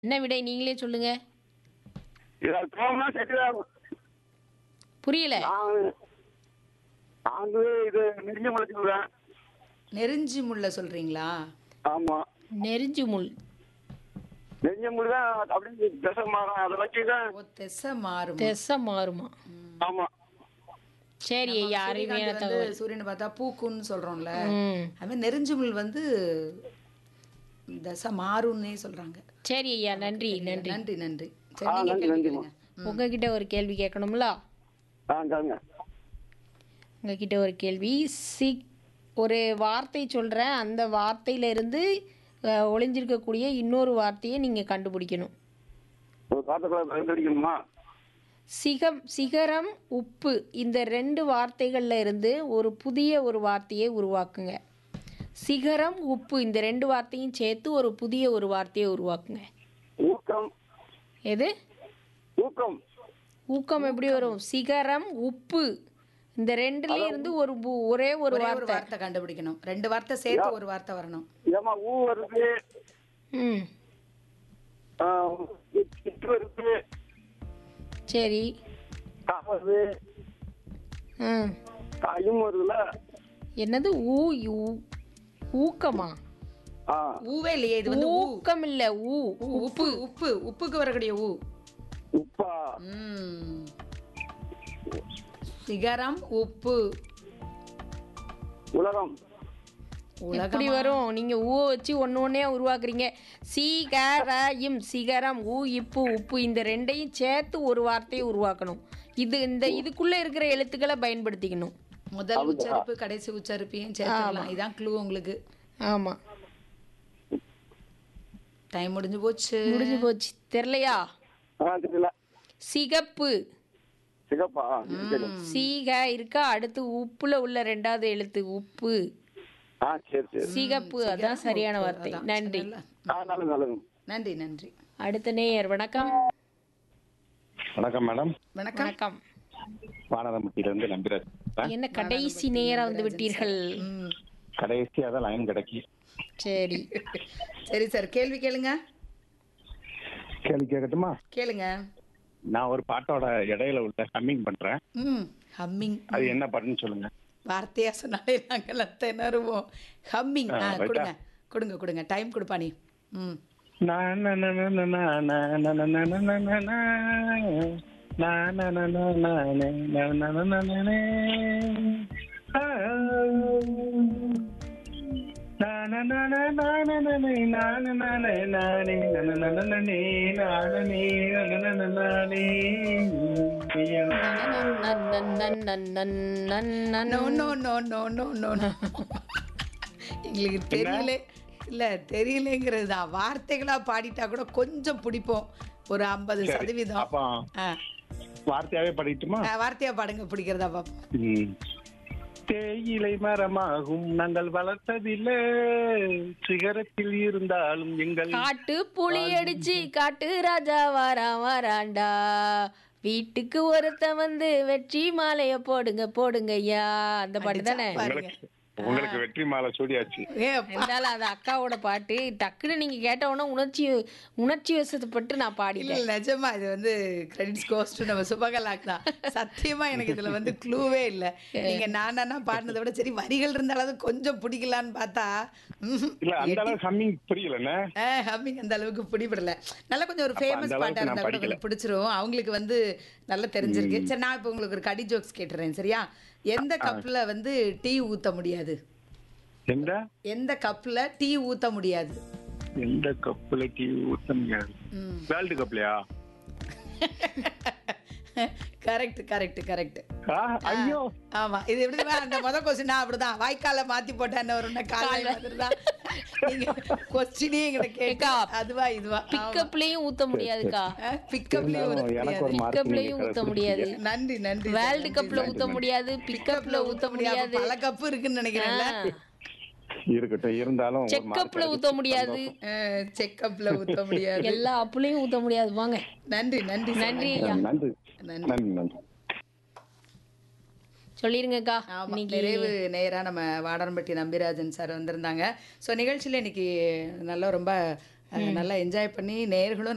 என்ன விடை நீங்களே சொல்லுங்க இதில் போகணும்னா செட்டில் புரியல நான் நான் வந்து இது நெருங்கி முளைச்சுக்கிறேன் நெருஞ்சி முள்ள சொல்றீங்களா ஆமாம் நெருஞ்சு முள் நெருங்கி முள் தான் அப்படியே திசை மாறும் அதை வச்சு தான் ஓ திசை மாறும் திசை மாறுமா ஆமாம் சரி ஐயா அருமையான சூரியகாந்தி தகவல் வந்து சூரியனை பார்த்தா பூக்குன்னு சொல்றோம்ல ம் அது மாதிரி நெருஞ்சி முள் வந்து தசை மாறும்னே சொல்றாங்க சரி ஐயா நன்றி நன்றி நன்றி நன்றி சரி ஆ, நீங்க நன்றி, கேள்வி நன்றிம்மா. கேளுங்க உங்ககிட்ட ஒரு கேள்வி கேட்கணும்ல ஆ தாங்க உங்ககிட்ட ஒரு கேள்வி சி ஒரு வார்த்தை சொல்கிறேன் அந்த வார்த்தையிலிருந்து அஹ், ஒளிஞ்சிருக்கக்கூடிய இன்னொரு வார்த்தையை நீங்கள் கண்டுபிடிக்கணும் ஒரு காட்டுக்குள்ள கண்டுபிடிக்கணுமா சிகம் சிகரம் உப்பு இந்த ரெண்டு வார்த்தைகள்ல இருந்து ஒரு புதிய ஒரு வார்த்தையை உருவாக்குங்க சிகரம் உப்பு இந்த ரெண்டு வார்த்தையும் சேர்த்து ஒரு புதிய ஒரு வார்த்தையை உருவாக்குங்க ஊக்கம் எது ஊக்கம் ஊக்கம் எப்படி வரும் சிகரம் உப்பு இந்த ரெண்டுல இருந்து ஒரு பு- ஒரே ஒரு ஒரே ஒரு வார்த்தை வார்த்தை கண்டுபிடிக்கணும் ரெண்டு வார்த்தை சேர்த்து ஒரு வார்த்தை வரணும் ஏமா ஊ வருது ம் ஆ, இட்டு வருது சரி கா வருது ம் காயும் வருதுல்ல என்னது ஊ ஊ- ஊக்கமா ஆ ஊவே இல்லையே இது வந்து ஊ ஊக்கம் இல்ல ஊ ஊ, உப்பு உப்பு உப்புக்கு வரக்கூடிய ஊ உப்பா ம். சிகரம் உப்பு உலகம் எப்படி வரும் நீங்க ஊ வச்சு ஒண்ணு ஒண்ணே உருவாக்குறீங்க சீகரம் சிகரம் ஊ இப்பு உப்பு இந்த ரெண்டையும் சேர்த்து ஒரு வார்த்தையை உருவாக்கணும் இது இந்த இதுக்குள்ள இருக்கிற எழுத்துக்களை பயன்படுத்திக்கணும் முதல் உச்சரிப்பு கடைசி உச்சரிப்பையும் சேர்த்துக்கலாம் இதான் க்ளூ உங்களுக்கு ஆமா டைம் முடிஞ்சு போச்சு முடிஞ்சு போச்சு தெரியலையா ஆ தெரியல சிகப்பு சிகப்பா சரி சீக இருக்கா அடுத்து உப்புல உள்ள ரெண்டாவது எழுத்து உப்பு ஆ சரி சரி சிகப்பு அதான் சரியான வார்த்தை நன்றி ஆ நல்லது நல்லது நன்றி நன்றி அடுத்த நேயர் வணக்கம் வணக்கம் மேடம் வணக்கம் வணக்கம் வானரம்பட்டியிலிருந்து நம்பிராஜ் பேசுறேன். என்ன கடைசி நேரம் வந்து விட்டீர்கள் ம். கடைசியா தான் லைன் கிடைக்கி சரி சரி சார் கேள்வி கேளுங்க கேள்வி கேட்கட்டுமா கேளுங்க நான் ஒரு பாட்டோட இடையில உள்ள ஹம்மிங் பண்றேன் ம் ஹம்மிங் அது என்ன பாட்டுன்னு சொல்லுங்க வார்த்தையா சொன்னாலே நாங்கள் திணறுவோம் ஹம்மிங் ஆ ஆ, ரைட்டா? கொடுங்க கொடுங்க கொடுங்க டைம் கொடுப்பா நீ ம் நா, நா, நா, நா, நா, நா, நா, நா, நா, நா, நா, நா, நா, நா. நா, நா, நா, நா, நா, நா, நா, நா, நா, நா, நா, நா. ஆ. நா, நா, நா, நா, நா, நா, நா, நா, நா, நா, நா, நா, நா, நே, நா, நா, நா, நா, நா, நே, நா, நா, நே, நா, நா, நா, நா, நா, நே. No no no no no no no எங்களுக்கு தெரியல இல்ல தெரியலங்கிறது தான் வார்த்தைகளா பாடிட்டா கூட கொஞ்சம் பிடிப்போம் ஒரு ஐம்பது சரி, சதவீதம் அப்போ ஆ. வார்த்தையாவே படிக்கட்டுமா ஆ, வார்த்தையா பாடுங்க பிடிக்கிறதா பாப்போம் ம். தேயிலை மரமாகும் நாங்கள் வளர்த்ததில்லை சிகரத்தில் இருந்தாலும் எங்கள் காட்டு புளி அடிச்சு காட்டு ராஜா வாரா வாராண்டா வீட்டுக்கு ஒருத்தன் வந்து வெற்றி மாலைய போடுங்க போடுங்க ஐயா அந்த பாட்டு தானே பாருங்க உங்களுக்கு வெற்றி மாலை சூடியாச்சு ஏ இருந்தாலும் அது அக்காவோட பாட்டு டக்குன்னு நீங்க கேட்ட உடனே உணர்ச்சி உணர்ச்சி வசப்பட்டு நான் இல்ல பாடிட்டேன் இல்ல, நிஜமா இது வந்து கிரெடிட்ஸ் கோஸ்ட் நம்ம சுபகலாக் தான் சத்தியமா எனக்கு இதுல வந்து க்ளூவே இல்ல நீங்க நானா பாடினதை விட சரி வரிகள் இருந்தாலும் கொஞ்சம் பிடிக்கலான்னு பார்த்தா ம்ஹும். இல்ல அந்த அளவு ஹம்மிங் புரியலண்ணே ஆ, ஹம்மிங் அந்த அளவுக்கு பிடிபடல நல்லா கொஞ்சம் ஒரு அப்ப ஃபேமஸ் அந்த அளவுக்கு பாட்டா நான் இருந்தா கூட படிக்கல. கொஞ்சம் பிடிச்சிரும் அவங்களுக்கு வந்து நல்லா தெரிஞ்சிருக்கு சரி நான் இப்போ உங்களுக்கு ஒரு கடி ஜோக்ஸ் கேட்டுறேன் சரியா எந்த கப்ல வந்து டீ ஊத்த முடியாது எந்த எந்த கப்ல டீ ஊத்த முடியாது எந்த கப்புல டீ ஊத்த முடியாது வேர்ல்டு கப்லயா கரெக்ட் கரெக்ட் கரெக்ட் ஆ, ஐயோ ஆமா இது எப்படி தெரியுமா? அந்த முத கொஸ்டின் அப்படிதான் வாய்க்கால மாத்தி போட்டேன்னு வரும்னா காலை மாதிரிதான் நீங்க கொஸ்டினே எங்களை கேட்க அதுவா இதுவா பிக்கப்லயும் ஊத்த முடியாதுக்கா பிக்கப்லயும் இருந்தாலும் எனக்கு ஒரு மார்க் பிக்கப்லயும் ஊத்த முடியாது நன்றி நன்றி வேர்ல்டு கப்ல ஊத்த முடியாது பிக்கப்ல ஊத்த முடியாது பல கப்பு இருக்குன்னு நினைக்கிறேன்ல இருக்கட்டும் இருந்தாலும் ஒரு mark செக்கப்ல ஊத்த முடியாது செக்கப்ல ஊத்த முடியாது எல்லா அப்புலையும் ஊத்த முடியாது வாங்க நன்றி நன்றி நன்றி சார். ஐயா நன்றி நன்றி நன்றி நன்றி சொல்லிருங்கக்கா ஆமா இன்னைக்கு நிறைவு நேரா நம்ம வாடன்பட்டி நம்பிராஜன் சார் வந்திருந்தாங்க ஸோ நிகழ்ச்சியில் இன்னைக்கு நல்லா ரொம்ப அஹ், நல்லா என்ஜாய் பண்ணி நேயர்களும்